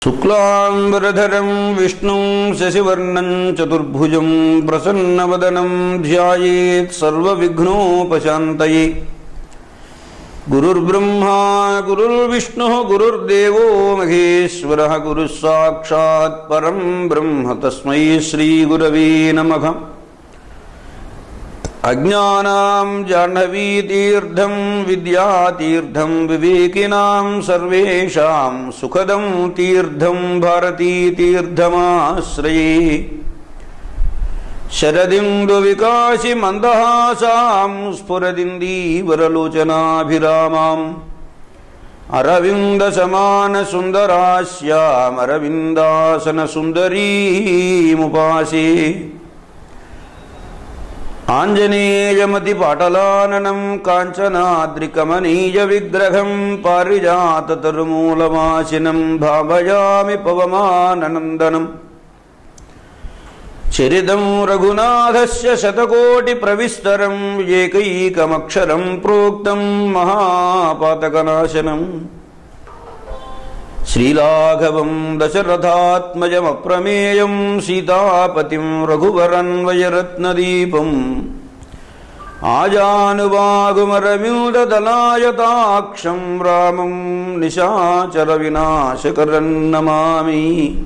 శుక్లాంబరధరం విష్ణుం శశివర్ణం చతుర్భుజం ప్రసన్నవదనం ధ్యాయేత్ సర్వవిఘ్నోపశాంతయే గురుర్బ్రహ్మా గురుర్విష్ణుः గురుర్దేవో మహేశ్వరः గురుः సాక్షాత్ పరం బ్రహ్మ తస్మై శ్రీగురవే నమః అజ్ఞానాం జాహ్నవీతీర్థం విద్యాతీర్థం వివేకినాం సర్వేషాం సుఖదం తీర్థం భారతీతీర్థమాశ్రయే శరదిందువికాసి మందహాసాం స్ఫురదిందీవరలోచనాభిరామాం అరవిందసమానసుందరాస్యామరవిందాసనసుందరీముపాసే ఆంజనేయమతిపాటలాననం కాంచనాద్రికమనీయ విగ్రహం పారిజాతతరుమూలమాశినం భావయామి పవమాననందనం చరితం రఘునాథస్య శతకోటి ప్రవిస్తరం ఏకైకమక్షరం ప్రోక్తం మహాపాతకనాశనం శ్రీలాఘవం దశరథాత్మజమప్రమేయం సీతాపతిం రఘువరన్వయరత్నదీపం ఆజానువాగుమరవిందదలాయతాక్షం రామం నిశాచర వినాశకరం నమామి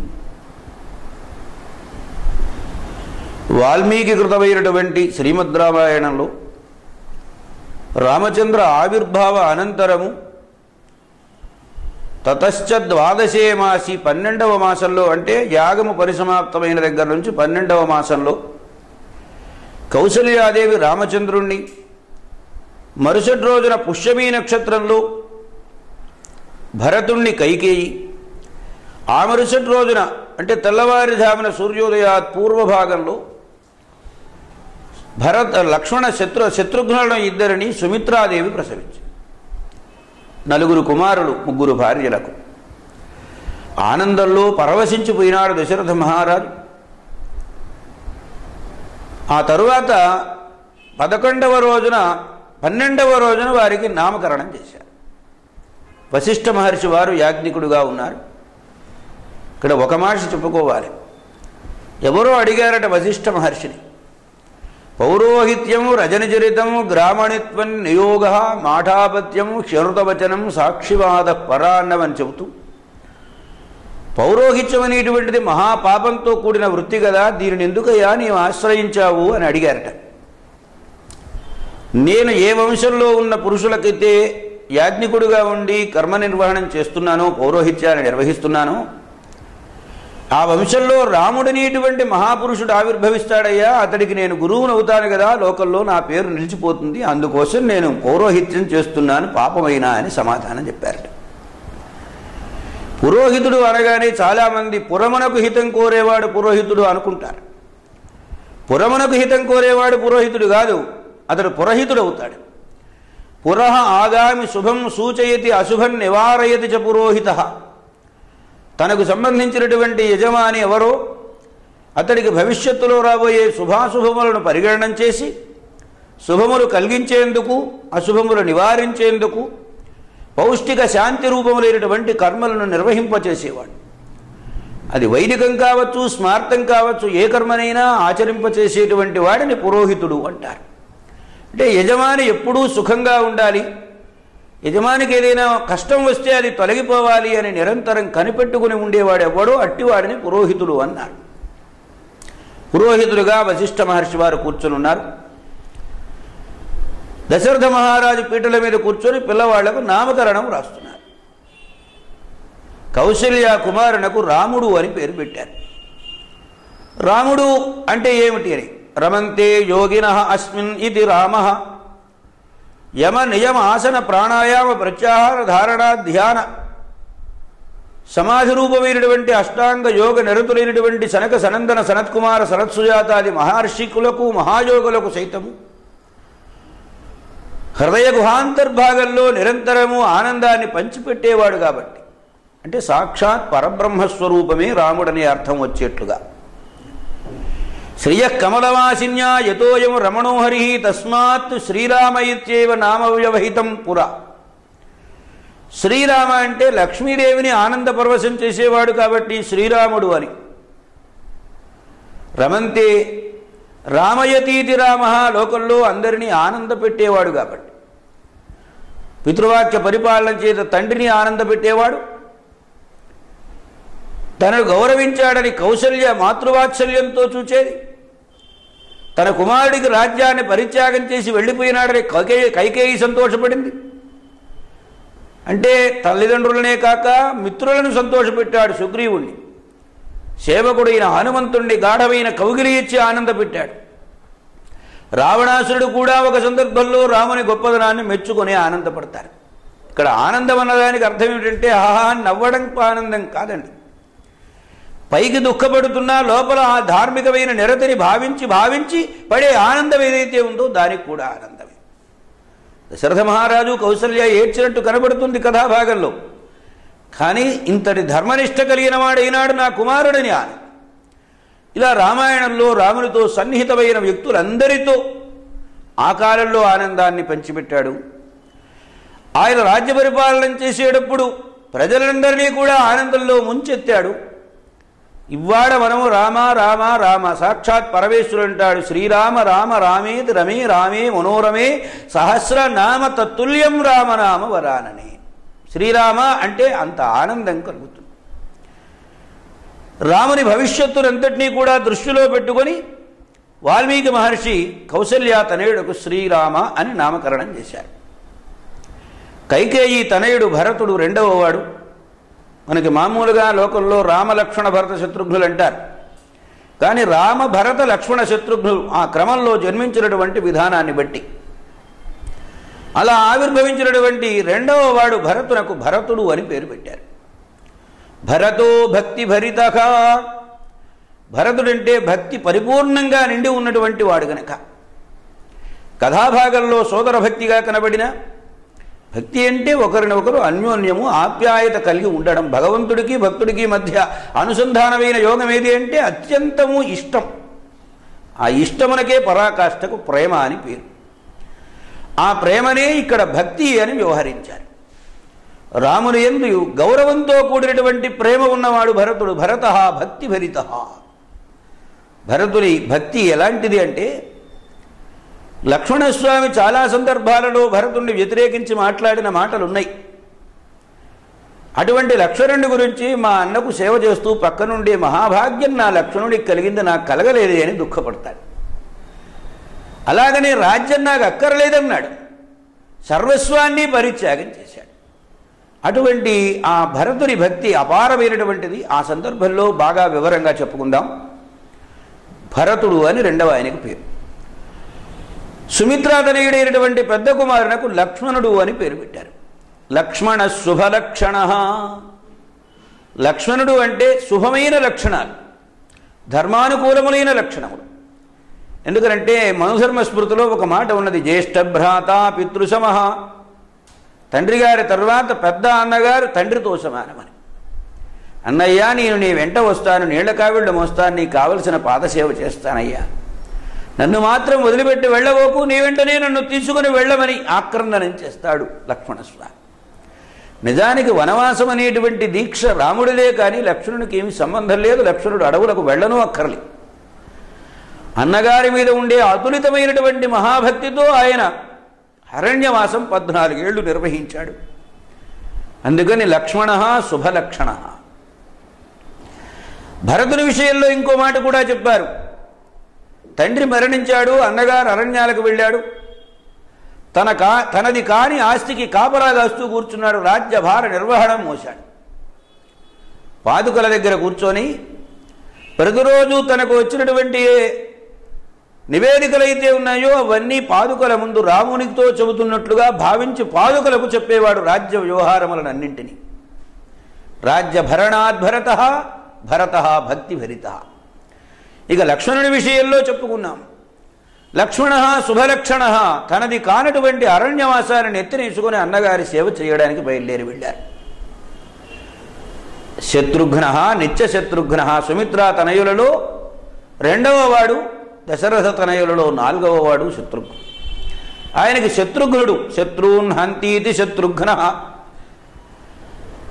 వాల్మీకి కృతమైనటువంటి శ్రీమద్ రామాయణంలో రామచంద్ర ఆవిర్భావ అనంతరము తతశ్చ ద్వాదశే మాసి పన్నెండవ మాసంలో అంటే యాగము పరిసమాప్తమైన దగ్గర నుంచి పన్నెండవ మాసంలో కౌసల్యాదేవి రామచంద్రుణ్ణి మరుసటి రోజున పుష్యమీ నక్షత్రంలో భరతుణ్ణి కైకేయి ఆ మరుసటి రోజున అంటే తెల్లవారుజామున సూర్యోదయాత్ పూర్వభాగంలో భరత్ లక్ష్మణ శత్రు శత్రుఘ్నులను ఇద్దరిని సుమిత్రాదేవి ప్రసవించింది నలుగురు కుమారులు ముగ్గురు భార్యలకు ఆనందంలో పరవశించిపోయినాడు దశరథ మహారాజు ఆ తరువాత పదకొండవ రోజున పన్నెండవ రోజున వారికి నామకరణం చేశారు వశిష్ఠ మహర్షి వారు యాజ్ఞికుడుగా ఉన్నారు ఇక్కడ ఒక మహర్షి చెప్పుకోవాలి ఎవరో అడిగారట వశిష్ఠ మహర్షిని పౌరోహిత్యము రజనచరితము గ్రామణిత్వం నియోగ మాఠాపత్యము క్షరుతవచనం సాక్షివాద పరాన్నమని చెబుతూ పౌరోహిత్యం అనేటువంటిది మహాపాపంతో కూడిన వృత్తి కదా దీనిని ఎందుకయ్యా నీవు ఆశ్రయించావు అని అడిగారట నేను ఏ వంశంలో ఉన్న పురుషులకైతే యాజ్ఞికుడుగా ఉండి కర్మ నిర్వహణం చేస్తున్నానో పౌరోహిత్యాన్ని నిర్వహిస్తున్నానో ఆ వంశంలో రాముడనేటువంటి మహాపురుషుడు ఆవిర్భవిస్తాడయ్యా అతడికి నేను గురువును అవుతాను కదా లోకల్లో నా పేరు నిలిచిపోతుంది అందుకోసం నేను పౌరోహిత్యం చేస్తున్నాను పాపమైనా అని సమాధానం చెప్పారట పురోహితుడు అనగానే చాలామంది పురమునకు హితం కోరేవాడు పురోహితుడు అనుకుంటారు పురమునకు హితం కోరేవాడు పురోహితుడు కాదు అతడు పురహితుడు అవుతాడు పురః ఆగామి శుభం సూచయతి అశుభం నివారయతి చ పురోహిత తనకు సంబంధించినటువంటి యజమాని ఎవరో అతడికి భవిష్యత్తులో రాబోయే శుభాశుభములను పరిగణన చేసి శుభములు కలిగించేందుకు అశుభములు నివారించేందుకు పౌష్టిక శాంతి రూపములైనటువంటి కర్మలను నిర్వహింపచేసేవాడు అది వైదికం కావచ్చు స్మార్థం కావచ్చు ఏ కర్మనైనా ఆచరింపచేసేటువంటి వాడిని పురోహితుడు అంటారు అంటే యజమాని ఎప్పుడూ సుఖంగా ఉండాలి యజమానికి ఏదైనా కష్టం వస్తే అది తొలగిపోవాలి అని నిరంతరం కనిపెట్టుకుని ఉండేవాడు ఎవడో అట్టివాడిని పురోహితుడు అన్నారు పురోహితుడుగా వశిష్ఠ మహర్షి వారు కూర్చొని ఉన్నారు దశరథ మహారాజు పీటల మీద కూర్చొని పిల్లవాళ్లకు నామకరణం రాస్తున్నారు కౌశల్య కుమారునకు రాముడు అని పేరు పెట్టారు రాముడు అంటే ఏమిటి అని రమంతే యోగిన అస్మిన్ ఇది రామ యమ నియమ ఆసన ప్రాణాయామ ప్రత్యాహార ధారణ ధ్యాన సమాధి రూపమైనటువంటి అష్టాంగ యోగ నిరతులైనటువంటి సనక సనందన సనత్కుమార సనత్సుజాతాది మహర్షికులకు మహాయోగులకు సైతము హృదయ గుహాంతర్భాగంలో నిరంతరము ఆనందాన్ని పంచిపెట్టేవాడు కాబట్టి అంటే సాక్షాత్ పరబ్రహ్మస్వరూపమే రాముడనే అర్థం వచ్చేట్లుగా శ్రియ కమలవాసిన్యా యతోయం రమణోహరి తస్మాత్ శ్రీరామ ఇత్యేవ నామ వ్యవహితం పురా శ్రీరామ అంటే లక్ష్మీదేవిని ఆనంద పరవశం చేసేవాడు కాబట్టి శ్రీరాముడు అని రమంతే రామయతీతి రామ లోకంలో అందరినీ ఆనంద పెట్టేవాడు కాబట్టి పితృవాక్య పరిపాలన చేత తండ్రిని ఆనంద పెట్టేవాడు తనను గౌరవించాడని కౌశల్య మాతృవాత్సల్యంతో చూచేది తన కుమారుడికి రాజ్యాన్ని పరిత్యాగం చేసి వెళ్ళిపోయినాడని కైకేయి కైకేయి సంతోషపడింది అంటే తల్లిదండ్రులనే కాక మిత్రులను సంతోషపెట్టాడు సుగ్రీవుణ్ణి సేవకుడైన హనుమంతుణ్ణి గాఢమైన కౌగిలి ఇచ్చి ఆనందపెట్టాడు రావణాసురుడు కూడా ఒక సందర్భంలో రాముని గొప్పదనాన్ని మెచ్చుకొని ఆనందపడతారు ఇక్కడ ఆనందం అన్నదానికి అర్థం ఏమిటంటే ఆహా నవ్వడం ఆనందం కాదండి పైకి దుఃఖపడుతున్నా లోపల ఆ ధార్మికమైన నిరతిని భావించి భావించి పడే ఆనందం ఏదైతే ఉందో దానికి కూడా ఆనందమే దశరథ మహారాజు కౌసల్య ఏడ్చినట్టు కనబడుతుంది కథాభాగంలో కానీ ఇంతటి ధర్మనిష్ట కలిగిన వాడైనాడు నా కుమారుడిని ఆనందం ఇలా రామాయణంలో రామునితో సన్నిహితమైన వ్యక్తులందరితో ఆ కాలంలో ఆనందాన్ని పంచిపెట్టాడు ఆయన రాజ్య పరిపాలన చేసేటప్పుడు ప్రజలందరినీ కూడా ఆనందంలో ముంచెత్తాడు ఇవాడ మనము రామ రామ రామ సాక్షాత్ పరమేశ్వరుడు అంటాడు శ్రీరామ రామ రామేతి రమే రామే మనోరమే సహస్రనామ తత్తుల్యం రామనామ వరాననే శ్రీరామ అంటే అంత ఆనందం కలుగుతుంది రాముని భవిష్యత్తునంతటినీ కూడా దృష్టిలో పెట్టుకొని వాల్మీకి మహర్షి కౌసల్య తనయుడుకు శ్రీరామ అని నామకరణం చేశారు కైకేయి తనయుడు భరతుడు రెండవ వాడు మనకి మామూలుగా లోకంలో రామలక్ష్మణ భరత శత్రుఘ్నులు అంటారు కానీ రామ భరత లక్ష్మణ శత్రుఘ్నులు ఆ క్రమంలో జన్మించినటువంటి విధానాన్ని బట్టి అలా ఆవిర్భవించినటువంటి రెండవ వాడు భరతునకు భరతుడు అని పేరు పెట్టారు భరతో భక్తి భరిత భరతుడంటే భక్తి పరిపూర్ణంగా నిండి ఉన్నటువంటి వాడు గనక కథాభాగంలో సోదర భక్తిగా కనబడిన భక్తి అంటే ఒకరినొకరు అన్యోన్యము ఆప్యాయత కలిగి ఉండడం భగవంతుడికి భక్తుడికి మధ్య అనుసంధానమైన యోగం ఏది అంటే అత్యంతము ఇష్టం ఆ ఇష్టమునకే పరాకాష్ఠకు ప్రేమ అని పేరు ఆ ప్రేమనే ఇక్కడ భక్తి అని వ్యవహరించారు రాముని ఎందు గౌరవంతో కూడినటువంటి ప్రేమ ఉన్నవాడు భరతుడు భరత భక్తి భరిత భరతుని భక్తి ఎలాంటిది అంటే లక్ష్మణస్వామి చాలా సందర్భాలలో భరతుణ్ణి వ్యతిరేకించి మాట్లాడిన మాటలు ఉన్నాయి అటువంటి లక్ష్మణుడి గురించి మా అన్నకు సేవ చేస్తూ పక్కనుండే మహాభాగ్యం నా లక్ష్మణుడికి కలిగింది నాకు కలగలేదు అని దుఃఖపడతాడు అలాగనే రాజ్యం నాకు అక్కర్లేదన్నాడు సర్వస్వాన్ని పరిత్యాగం చేశాడు అటువంటి ఆ భరతుని భక్తి అపారమైనటువంటిది ఆ సందర్భంలో బాగా వివరంగా చెప్పుకుందాం భరతుడు అని రెండవ ఆయనకు పేరు సుమిత్రాతనయుడైనటువంటి పెద్ద కుమారునకు లక్ష్మణుడు అని పేరు పెట్టారు లక్ష్మణ శుభలక్షణ లక్ష్మణుడు అంటే శుభమైన లక్షణాలు ధర్మానుకూలములైన లక్షణములు ఎందుకంటే మనుధర్మ స్మృతిలో ఒక మాట ఉన్నది జ్యేష్ఠ భ్రాత పితృసమ తండ్రి గారి తర్వాత పెద్ద అన్నగారు తండ్రితో సమానమని అన్నయ్య నేను నీ వెంట వస్తాను నీళ్ల కావిళ్ళు మోస్తాను నీకు కావలసిన పాదసేవ చేస్తానయ్యా నన్ను మాత్రం వదిలిపెట్టి వెళ్ళబోకు నీ వెంటనే నన్ను తీసుకుని వెళ్ళమని ఆక్రందనం చేస్తాడు లక్ష్మణస్వామి నిజానికి వనవాసం అనేటువంటి దీక్ష రాముడిదే కానీ లక్ష్మణునికి ఏమి సంబంధం లేదు లక్ష్మణుడు అడవులకు వెళ్ళను అక్కర్లేదు అన్నగారి మీద ఉండే అతులితమైనటువంటి మహాభక్తితో ఆయన అరణ్యవాసం పద్నాలుగేళ్లు నిర్వహించాడు అందుకని లక్ష్మణ శుభలక్షణ భరతుని విషయంలో ఇంకో మాట కూడా చెప్పారు తండ్రి మరణించాడు అన్నగారు అరణ్యాలకు వెళ్ళాడు తన కా తనది కాని ఆస్తికి కాపలా కాస్తూ కూర్చున్నాడు రాజ్యభార నిర్వహణ మోశాడు పాదుకల దగ్గర కూర్చొని ప్రతిరోజు తనకు వచ్చినటువంటి నివేదికలైతే ఉన్నాయో అవన్నీ పాదుకల ముందు రామునితో చెబుతున్నట్లుగా భావించి పాదుకలకు చెప్పేవాడు రాజ్య వ్యవహారములనన్నింటినీ రాజ్య భరణాద్భరత భరత భక్తి భరిత ఇక లక్ష్మణుని విషయంలో చెప్పుకున్నాం లక్ష్మణ శుభలక్షణ తనది కానటువంటి అరణ్యవాసాన్ని ఎత్తినేసుకుని అన్నగారి సేవ చేయడానికి బయలుదేరి వెళ్ళారు శత్రుఘ్న నిత్య శత్రుఘ్న సుమిత్రా తనయులలో రెండవ వాడు దశరథ తనయులలో నాలుగవ వాడు శత్రుఘ్నుడు ఆయనకి శత్రుఘ్నుడు శత్రున్ హంతీతి శత్రుఘ్న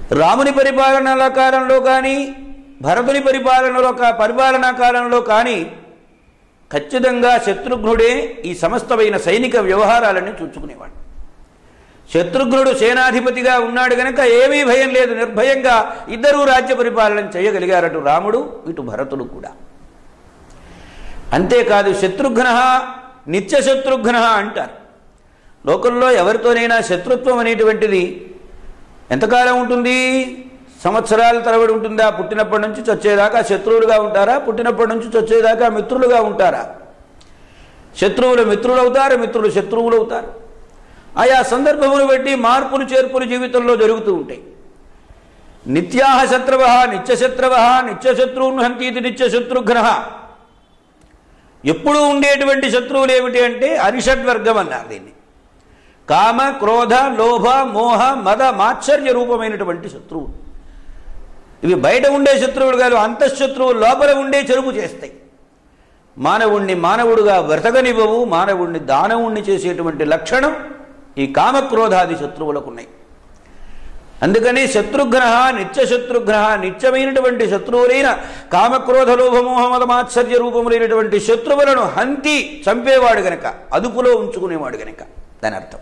రాముని పరిపాలనల కాలంలో కానీ భరతుని పరిపాలనలో కా పరిపాలనా కాలంలో కానీ ఖచ్చితంగా శత్రుఘ్నుడే ఈ సమస్తమైన సైనిక వ్యవహారాలన్నీ చూచుకునేవాడు శత్రుఘ్నుడు సేనాధిపతిగా ఉన్నాడు గనక ఏమీ భయం లేదు నిర్భయంగా ఇద్దరూ రాజ్య పరిపాలన చేయగలిగారటు రాముడు ఇటు భరతుడు కూడా అంతేకాదు శత్రుఘ్న నిత్య శత్రుఘ్న అంటారు లోకంలో ఎవరితోనైనా శత్రుత్వం అనేటువంటిది ఎంతకాలం ఉంటుంది సంవత్సరాల తరబడి ఉంటుందా పుట్టినప్పటి నుంచి చచ్చేదాకా శత్రువులుగా ఉంటారా పుట్టినప్పటి నుంచి చచ్చేదాకా మిత్రులుగా ఉంటారా శత్రువులు మిత్రులు అవుతారు మిత్రులు శత్రువులు అవుతారు ఆయా సందర్భమును బట్టి మార్పులు చేర్పులు జీవితంలో జరుగుతూ ఉంటాయి నిత్యాహ శత్రవ నిత్యశత్రవ నిత్యశత్రువును హంతీతి నిత్యశత్రుఘ్న ఎప్పుడూ ఉండేటువంటి శత్రువులు ఏమిటి అంటే అరిషడ్వర్గం అన్నారు దీన్ని కామ క్రోధ లోభ మోహ మద మాత్సర్య రూపమైనటువంటి శత్రువులు ఇవి బయట ఉండే శత్రువులు కాదు అంతఃశత్రువులు లోపల ఉండే చెరుపు చేస్తాయి మానవుణ్ణి మానవుడుగా బ్రతకనివ్వవు మానవుణ్ణి దానవుణ్ణి చేసేటువంటి లక్షణం ఈ కామక్రోధాది శత్రువులకు ఉన్నాయి అందుకని శత్రుఘ్న నిత్య శత్రుఘ్న నిత్యమైనటువంటి శత్రువులైన కామక్రోధ లోభమోహమద మాత్సర్య రూపములైనటువంటి శత్రువులను హంతి చంపేవాడు గనక అదుపులో ఉంచుకునేవాడు గనక దాని అర్థం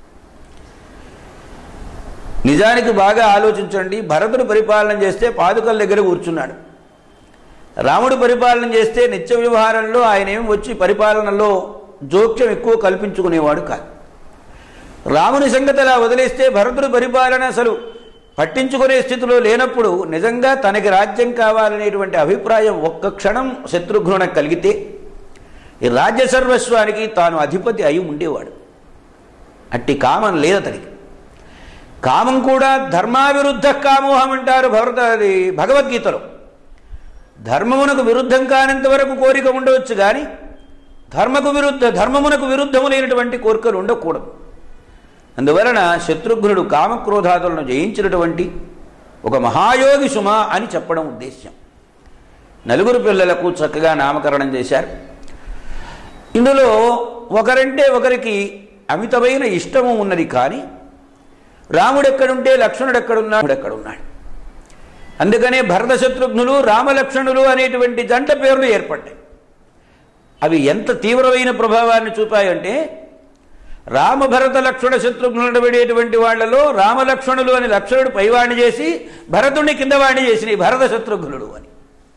నిజానికి బాగా ఆలోచించండి భరతుడు పరిపాలన చేస్తే పాదుకల దగ్గర కూర్చున్నాడు రాముడు పరిపాలన చేస్తే నిత్య వ్యవహారంలో ఆయన ఏం వచ్చి పరిపాలనలో జోక్యం ఎక్కువ కల్పించుకునేవాడు కాదు రాముని సంగతి అలా వదిలేస్తే భరతుడు పరిపాలన అసలు పట్టించుకునే స్థితిలో లేనప్పుడు నిజంగా తనకి రాజ్యం కావాలనేటువంటి అభిప్రాయం ఒక్క క్షణం శత్రుఘ్నునకు కలిగితే ఈ రాజ్య సర్వస్వానికి తాను అధిపతి అయి ఉండేవాడు అట్టి కామం లేదు అతనికి కామం కూడా ధర్మావిరుద్ధ కామోహం అంటారు భరత అది భగవద్గీతలో ధర్మమునకు విరుద్ధం కానంత వరకు కోరిక ఉండవచ్చు కానీ ధర్మకు విరుద్ధ ధర్మమునకు విరుద్ధములైనటువంటి కోరికలు ఉండకూడదు అందువలన శత్రుఘ్నుడు కామక్రోధాదులను జయించినటువంటి ఒక మహాయోగి సుమ అని చెప్పడం ఉద్దేశ్యం నలుగురు పిల్లలకు చక్కగా నామకరణం చేశారు ఇందులో ఒకరంటే ఒకరికి అమితమైన ఇష్టము ఉన్నది కానీ రాముడు ఎక్కడుంటే లక్ష్మణుడు ఎక్కడున్నాడు ఎక్కడున్నాడు అందుకనే భరత శత్రుఘ్నులు రామలక్ష్మణులు అనేటువంటి జంట పేర్లు ఏర్పడ్డాయి అవి ఎంత తీవ్రమైన ప్రభావాన్ని చూపాయంటే రామభరత లక్ష్మణ శత్రుఘ్నులు పడేటువంటి వాళ్లలో రామలక్ష్మణులు అని లక్ష్మణుడు పైవాణి చేసి భరతుడిని కిందవాణి చేసిన ఈ భరత శత్రుఘ్నుడు అని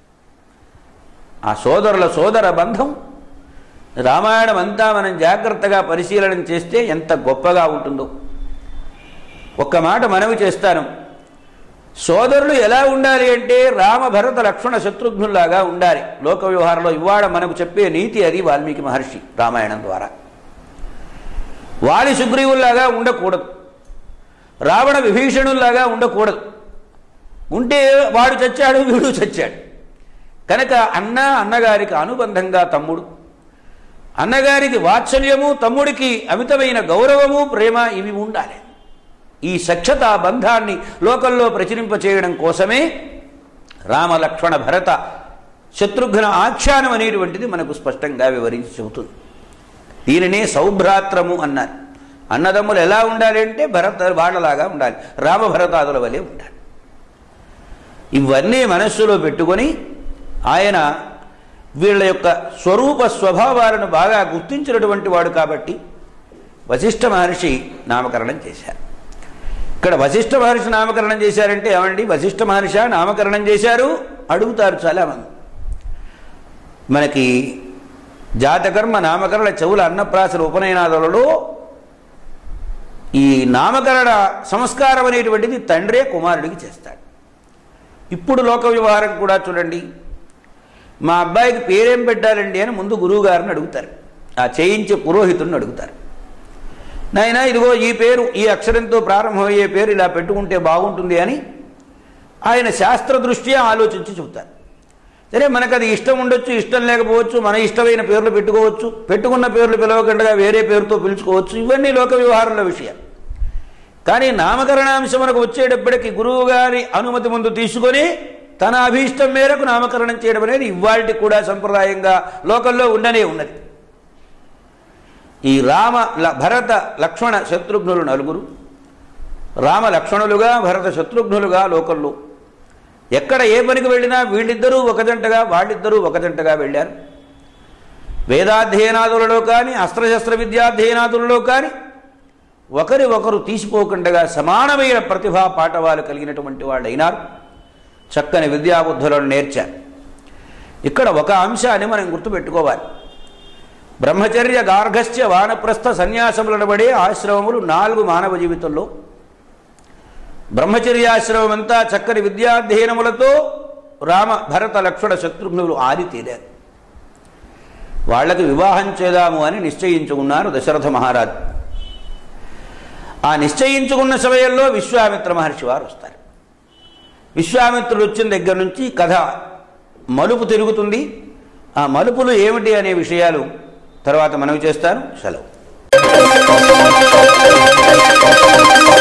ఆ సోదరుల సోదర బంధం రామాయణం అంతా మనం జాగ్రత్తగా పరిశీలన చేస్తే ఎంత గొప్పగా ఉంటుందో ఒక్క మాట మనవి చేస్తాను సోదరులు ఎలా ఉండాలి అంటే రామ భరత లక్ష్మణ శత్రుఘ్నుల్లాగా ఉండాలి లోక వ్యవహారంలో ఇవాళ మనకు చెప్పే నీతి అది వాల్మీకి మహర్షి రామాయణం ద్వారా వాలి సుగ్రీవుల్లాగా ఉండకూడదు రావణ విభీషణుల్లాగా ఉండకూడదు ఉంటే వాడు చచ్చాడు వీడు చచ్చాడు కనుక అన్న అన్నగారికి అనుబంధంగా తమ్ముడు అన్నగారికి వాత్సల్యము తమ్ముడికి అమితమైన గౌరవము ప్రేమ ఇవి ఉండాలి ఈ సఖ్యత బంధాన్ని లోకంలో ప్రచురింపచేయడం కోసమే రామ లక్ష్మణ భరత శత్రుఘ్న ఆఖ్యానం అనేటువంటిది మనకు స్పష్టంగా వివరించి చెబుతుంది దీనినే సౌభ్రాత్రము అన్నారు అన్నదమ్ములు ఎలా ఉండాలి అంటే భరత వాళ్ళలాగా ఉండాలి రామభరతాదుల వలె ఉండాలి ఇవన్నీ మనస్సులో పెట్టుకొని ఆయన వీళ్ళ యొక్క స్వరూప స్వభావాలను బాగా గుర్తించినటువంటి వాడు కాబట్టి వశిష్ఠ మహర్షి నామకరణం చేశారు ఇక్కడ వశిష్ఠ మహర్షి నామకరణం చేశారంటే ఏమండి వశిష్ఠ మహర్షి నామకరణం చేశారు అడుగుతారు చాలామంది మనకి జాతకర్మ నామకరణ చెవుల అన్నప్రాసల ఉపనయనాదులలో ఈ నామకరణ సంస్కారం అనేటువంటిది తండ్రే కుమారుడికి చేస్తాడు ఇప్పుడు లోక వ్యవహారం కూడా చూడండి మా అబ్బాయికి పేరేం పెట్టాలండి అని ముందు గురువుగారిని అడుగుతారు ఆ చేయించే పురోహితుడిని అడుగుతారు నాయన ఇదిగో ఈ పేరు ఈ అక్షరంతో ప్రారంభమయ్యే పేరు ఇలా పెట్టుకుంటే బాగుంటుంది అని ఆయన శాస్త్ర దృష్ట్యా ఆలోచించి చెబుతారు సరే మనకు అది ఇష్టం ఉండొచ్చు ఇష్టం లేకపోవచ్చు మన ఇష్టమైన పేర్లు పెట్టుకోవచ్చు పెట్టుకున్న పేర్లు పిలవకుండా వేరే పేరుతో పిలుచుకోవచ్చు ఇవన్నీ లోక వ్యవహారంలో విషయాలు కానీ నామకరణాంశం మనకు వచ్చేటప్పటికి గురువు గారి అనుమతి ముందు తీసుకొని తన అభీష్టం మేరకు నామకరణం చేయడం అనేది ఇవాళకి కూడా సంప్రదాయంగా లోకంలో ఉండనే ఉన్నది ఈ రామ ల- భరత లక్ష్మణ శత్రుఘ్నులు నలుగురు రామ లక్ష్మణులుగా భరత శత్రుఘ్నులుగా లోకల్లో ఎక్కడ ఏ పనికి వెళ్ళినా వీళ్ళిద్దరూ ఒక జంటగా వాళ్ళిద్దరూ ఒక జంటగా వెళ్ళారు వేదాధ్యయనాదులలో కానీ అస్త్రశస్త్ర విద్యాధ్యయనాదులలో కానీ ఒకరి ఒకరు తీసిపోకుండా సమానమైన ప్రతిభా పాఠవాలు కలిగినటువంటి వాళ్ళు అయినారు చక్కని విద్యాబుద్ధులను నేర్చారు ఇక్కడ ఒక అంశాన్ని మనం గుర్తుపెట్టుకోవాలి బ్రహ్మచర్య గార్ఘస్య వానప్రస్థ సన్యాసములనబడే ఆశ్రమములు నాలుగు మానవ జీవితంలో బ్రహ్మచర్యాశ్రమం అంతా చక్కని విద్యాధ్యయనములతో రామ భరత లక్ష్మణ శత్రుఘ్నులు ఆరితీరారు వాళ్ళకి వివాహం చేద్దాము అని నిశ్చయించుకున్నారు దశరథ మహారాజు ఆ నిశ్చయించుకున్న సమయంలో విశ్వామిత్ర మహర్షి వారు వస్తారు విశ్వామిత్రుడు వచ్చిన దగ్గర నుంచి కథ మలుపు తిరుగుతుంది ఆ మలుపులు ఏమిటి అనే విషయాలు తర్వాత మనవి చేస్తాను సెలవు